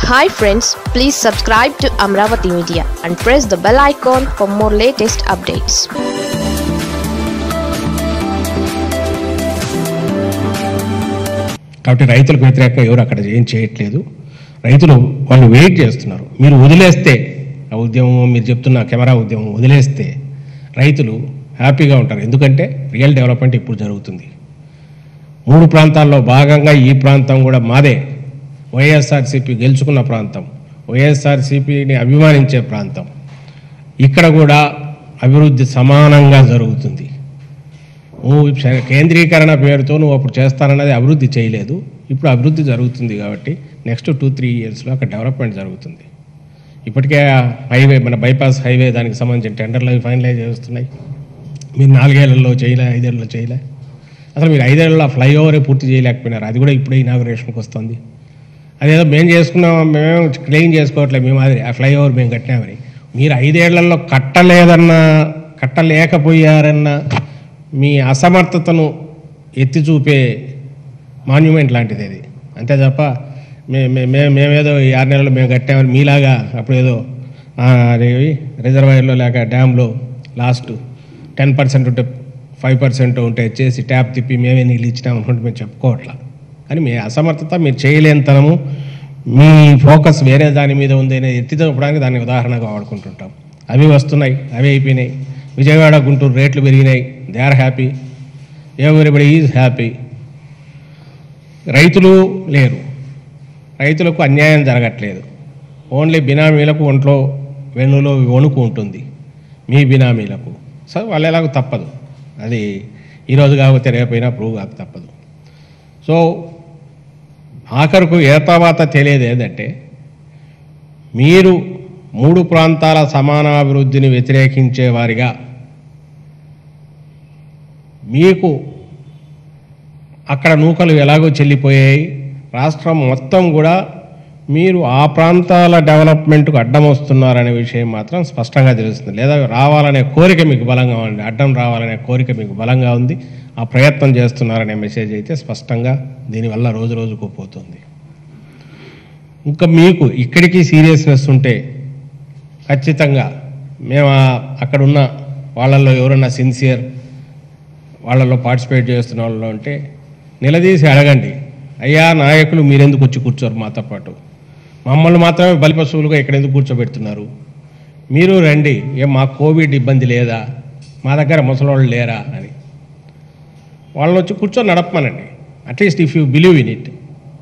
hi friends please subscribe to Amaravati media and press the bell icon for more latest updates కాబట్టి రైతులకు వ్యతిరేకంగా ఎవరు అక్కడ ఏం చేయట్లేదు రైతులు వాళ్ళు వెయిట్ చేస్తున్నారు మీరు వదిలేస్తే ఆ ఉద్యమం మీరు చెప్తున్న కెమెరా ఉద్యమం వదిలేస్తే రైతులు హ్యాపీగా ఉంటారు ఎందుకంటే రియల్ డెవలప్మెంట్ ఇప్పుడు జరుగుతుంది మూడు ప్రాంతాల్లో భాగంగా ఈ ప్రాంతం కూడా మాదే వైఎస్ఆర్సీపీ గెలుచుకున్న ప్రాంతం వైఎస్ఆర్సీపీని అభిమానించే ప్రాంతం ఇక్కడ కూడా అభివృద్ధి సమానంగా జరుగుతుంది నువ్వు శ- కేంద్రీకరణ పేరుతో నువ్వు అప్పుడు చేస్తానన్నది అభివృద్ధి చేయలేదు ఇప్పుడు అభివృద్ధి జరుగుతుంది కాబట్టి నెక్స్ట్ టూ త్రీ ఇయర్స్లో అక్కడ డెవలప్మెంట్ జరుగుతుంది ఇప్పటికే ఆ హైవే మన బైపాస్ హైవే దానికి సంబంధించిన టెండర్లు అవి ఫైనలైజ్ చేస్తున్నాయి మీరు నాలుగేళ్లలో చేయలే ఐదేళ్లలో చేయలే అసలు మీరు ఐదేళ్లలో ఆ ఫ్లైఓవరే పూర్తి చేయలేకపోయినారు అది కూడా ఇప్పుడే ఇనాగరేషన్కి వస్తుంది అదేదో మేము చేసుకున్నాం మేము క్లెయిమ్ చేసుకోవట్లేదు మేము మాదిరి ఆ ఫ్లైఓవర్ మేము కట్టినామని మీరు ఐదేళ్లలో కట్టలేదన్న కట్టలేకపోయారన్న మీ అసమర్థతను ఎత్తి చూపే మాన్యుమెంట్ లాంటిది అది అంతే తప్ప మే మే- మే- మేమేదో ఈ ఆరు నెలలు మేము కట్టామని మీలాగా అప్పుడు ఏదో ఆ, అదేవి రిజర్వాయర్లో లేక డ్యామ్లో లాస్ట్ టెన్ పర్సెంట్ ఉంటే ఫైవ్ పర్సెంట్ ఉంటే చేసి ట్యాప్ తిప్పి మేమే నీళ్ళు ఇచ్చినాం అనుకుంటే మేము చెప్పుకోవట్లా కానీ మీ అసమర్థత మీరు చేయలేనితనము మీ ఫోకస్ వేరే దాని మీద ఉంది అనేది ఎత్తి చూపడానికి దాన్ని ఉదాహరణగా వాడుకుంటుంటాం అవి వస్తున్నాయి అవి అయిపోయినాయి విజయవాడ గుంటూరు రేట్లు పెరిగినాయి they are happy everybody is happy రైతులు లేరు రైతులకు అన్యాయం జరగట్లేదు ఓన్లీ బినామీలకు ఒంట్లో వెన్నులో వణుకు ఉంటుంది మీ బినామీలకు సో వాళ్ళు ఎలాగో తప్పదు అది ఈరోజు కాకపోతే రేపైనా ప్రూవ్ కాక తప్పదు సో ఆఖరుకు ఏ తర్వాత తెలియదు ఏంటంటే మీరు మూడు ప్రాంతాల సమానాభివృద్ధిని వ్యతిరేకించే వారిగా మీకు అక్కడ నూకలు ఎలాగో చెల్లిపోయాయి రాష్ట్రం మొత్తం కూడా మీరు ఆ ప్రాంతాల డెవలప్మెంట్కు అడ్డం వస్తున్నారనే విషయం మాత్రం స్పష్టంగా తెలుస్తుంది లేదా రావాలనే కోరిక మీకు బలంగా ఉంది అడ్డం రావాలనే కోరిక మీకు బలంగా ఉంది ఆ ప్రయత్నం చేస్తున్నారనే మెసేజ్ అయితే స్పష్టంగా దీనివల్ల రోజు రోజుకు పోతుంది ఇంకా మీకు ఇక్కడికి సీరియస్నెస్ ఉంటే ఖచ్చితంగా మేము ఆ- అక్కడున్న వాళ్ళల్లో ఎవరన్నా సిన్సియర్ వాళ్ళలో పార్టిసిపేట్ చేస్తున్న వాళ్ళు ఉంటే నిలదీసి అడగండి అయ్యా నాయకులు మీరెందుకు వచ్చి కూర్చోరు మాతో పాటు మమ్మల్ని మాత్రమే బలిపశువులుగా ఇక్కడ ఎందుకు కూర్చోబెడుతున్నారు మీరు రండి ఏం మా కోవిడ్ ఇబ్బంది లేదా మా దగ్గర ముసలోళ్ళు లేరా అని వాళ్ళని వచ్చి కూర్చొని నడపమనండి at least if you believe in it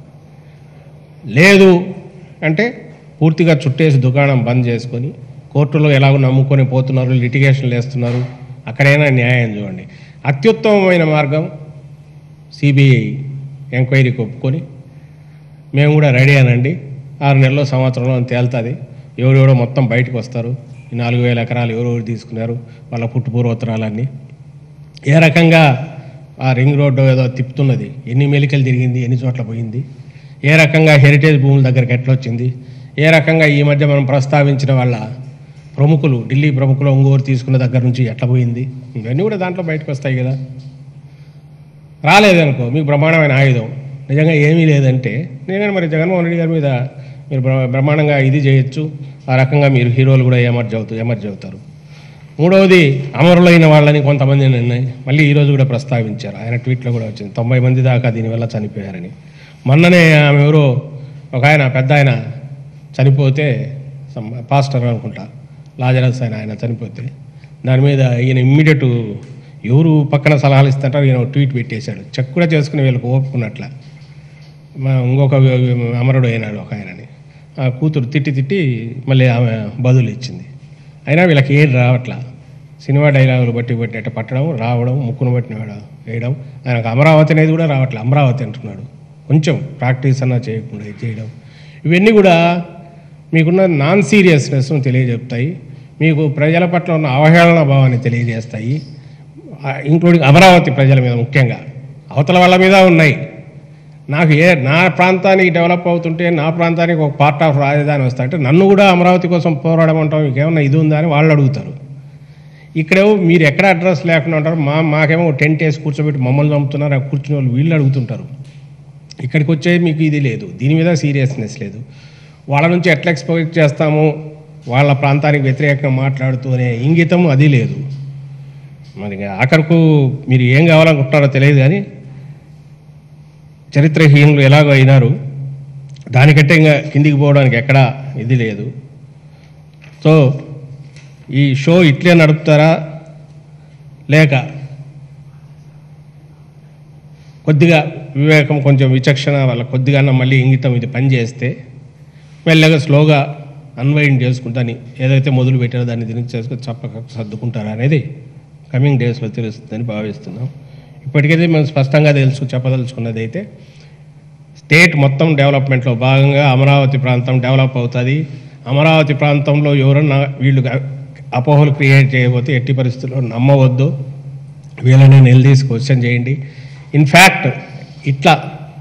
లేదు అంటే పూర్తిగా చుట్టేసి దుకాణం బంద్ చేసుకొని కోర్టులో ఎలాగో నమ్ముకొని పోతున్నారు లిటిగేషన్లు వేస్తున్నారు అక్కడైనా న్యాయం చూడండి అత్యుత్తమమైన మార్గం సిబిఐ ఎంక్వైరీకి ఒప్పుకొని మేము కూడా రెడీ అనండి ఆరు నెలల్లో సంవత్సరంలో తేలుతుంది ఎవరెవరో మొత్తం బయటకు వస్తారు ఈ నాలుగు వేల ఎకరాలు ఎవరెవరు తీసుకున్నారు వాళ్ళ పుట్టుపూర్వోత్తరాలన్నీ ఏ రకంగా ఆ రింగ్ రోడ్డు ఏదో తిప్పుతున్నది ఎన్ని మెలికలు తిరిగింది ఎన్ని చోట్ల పోయింది ఏ రకంగా హెరిటేజ్ భూముల దగ్గరికి ఎట్లా వచ్చింది ఏ రకంగా ఈ మధ్య మనం ప్రస్తావించిన వాళ్ళ ప్రముఖులు ఢిల్లీ ప్రముఖులు ఒంగోరు తీసుకున్న దగ్గర నుంచి ఎట్లా పోయింది ఇవన్నీ కూడా దాంట్లో బయటకు వస్తాయి కదా రాలేదనుకో మీకు బ్రహ్మాండమైన ఆయుధం నిజంగా ఏమీ లేదంటే నేను మరి జగన్మోహన్ రెడ్డి గారి మీద మీరు బ్ర- బ్రహ్మాండంగా ఇది చేయొచ్చు ఆ రకంగా మీరు హీరోలు కూడా ఎమర్జ్ అవుతూ ఎమర్జ్ అవుతారు మూడవది అమరులైన వాళ్ళని కొంతమంది నిన్న మళ్ళీ ఈరోజు కూడా ప్రస్తావించారు ఆయన ట్వీట్లో కూడా వచ్చింది తొంభై మంది దాకా దీనివల్ల చనిపోయారని మొన్ననే ఆమె ఎవరో ఒక ఆయన పెద్ద ఆయన చనిపోతే some పాస్టర్ అనుకుంటా లాజరస్ ఆయన ఆయన చనిపోతే దాని మీద ఈయన ఇమ్మీడియట్ ఎవరు పక్కన సలహాలు ఇస్తుంటారు ఈయన ఒక ట్వీట్ పెట్టేశాడు చెక్ కూడా చేసుకుని వీళ్ళకి ఓపుకున్నట్ల మా ఇంకొక అమరుడు అయినాడు ఒక ఆయనని ఆ కూతురు తిట్టి తిట్టి మళ్ళీ ఆమె బదులు ఇచ్చింది అయినా వీళ్ళకి ఏం రావట్లా సినిమా డైలాగులు బట్టి పెట్టేట పట్టడం రావడం ముక్కును బట్టిన వేయడం ఆయనకు అమరావతి అనేది కూడా రావట్లే అమరావతి అంటున్నాడు కొంచెం ప్రాక్టీస్ అన్నా చేయకుండా ఇది చేయడం ఇవన్నీ కూడా మీకున్న నాన్ సీరియస్నెస్ తెలియజెప్తాయి మీకు ప్రజల పట్ల ఉన్న అవహేళన భావాన్ని తెలియజేస్తాయి ఇంక్లూడింగ్ అమరావతి ప్రజల మీద ముఖ్యంగా అవతల వాళ్ళ మీద ఉన్నాయి నాకు ఏ నా ప్రాంతానికి డెవలప్ అవుతుంటే నా ప్రాంతానికి ఒక పార్ట్ ఆఫ్ రాజధాని వస్తా అంటే నన్ను కూడా అమరావతి కోసం పోరాడమంటాం మీకేమన్నా ఇది ఉందా అని వాళ్ళు అడుగుతారు ఇక్కడేమో మీరు ఎక్కడ అడ్రస్ లేకుండా ఉంటారు మా మాకేమో టెంట్ వేసి కూర్చోబెట్టి మమ్మల్ని చంపుతున్నారు ఆ కూర్చునే వాళ్ళు వీళ్ళు అడుగుతుంటారు ఇక్కడికి వచ్చేది మీకు ఇది లేదు దీని మీద సీరియస్నెస్ లేదు వాళ్ళ నుంచి ఎట్లా ఎక్స్పెక్ట్ చేస్తాము వాళ్ళ ప్రాంతానికి వ్యతిరేకంగా మాట్లాడుతూ అనే ఇంగితం అది లేదు మరి ఇక ఆఖరకు మీరు ఏం కావాలనుకుంటున్నారో తెలియదు కానీ చరిత్రహీనులు ఎలాగో అయినారు దానికంటే ఇంకా కిందికి పోవడానికి ఎక్కడా ఇది లేదు సో ఈ షో ఇట్లే నడుపుతారా లేక కొద్దిగా వివేకం కొంచెం విచక్షణ వాళ్ళ కొద్దిగా మళ్ళీ ఇంగితం ఇది పని చేస్తే మెల్లగా స్లోగా అన్వైండ్ చేసుకుంటాని ఏదైతే మొదలు పెట్టారో దాన్ని తిరిగి చేసుకొని చప్పక సర్దుకుంటారా అనేది కమింగ్ డేస్లో తెలుస్తుందని భావిస్తున్నాం ఇప్పటికైతే మేము స్పష్టంగా తెలుసు చెప్పదలుచుకున్నది అయితే స్టేట్ మొత్తం డెవలప్మెంట్లో భాగంగా అమరావతి ప్రాంతం డెవలప్ అవుతుంది అమరావతి ప్రాంతంలో ఎవరన్నా వీళ్ళు అపోహలు క్రియేట్ చేయకపోతే ఎట్టి పరిస్థితుల్లో నమ్మవద్దు వీళ్ళని నిలదీసి క్వశ్చన్ చేయండి ఇన్ఫ్యాక్ట్ ఇట్లా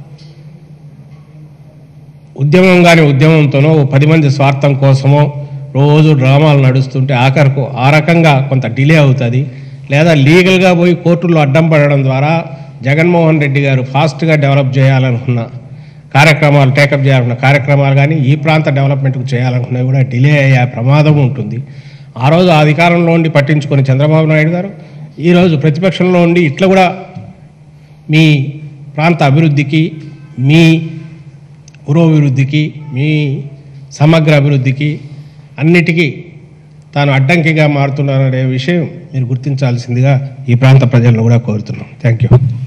ఉద్యమం కానీ ఉద్యమంతోనో ఓ పది మంది స్వార్థం కోసమో రోజు డ్రామాలు నడుస్తుంటే ఆఖరకు ఆ రకంగా కొంత డిలే అవుతుంది లేదా లీగల్గా పోయి కోర్టుల్లో అడ్డం పడడం ద్వారా జగన్మోహన్ రెడ్డి గారు ఫాస్ట్గా డెవలప్ చేయాలనుకున్న కార్యక్రమాలు టేకప్ చేయాలనుకున్న కార్యక్రమాలు కానీ ఈ ప్రాంత డెవలప్మెంట్కు చేయాలనుకున్నవి కూడా డిలే అయ్యే ప్రమాదం ఉంటుంది ఆ రోజు ఆ అధికారంలో ఉండి పట్టించుకొని చంద్రబాబు నాయుడు గారు ఈరోజు ప్రతిపక్షంలో ఉండి ఇట్లా కూడా మీ ప్రాంత అభివృద్ధికి మీ పురోభివృద్ధికి మీ సమగ్ర అభివృద్ధికి అన్నిటికీ తాను అడ్డంకిగా మారుతున్నారనే విషయం మీరు గుర్తించాల్సిందిగా ఈ ప్రాంత ప్రజలను కూడా కోరుతున్నాం థ్యాంక్ యూ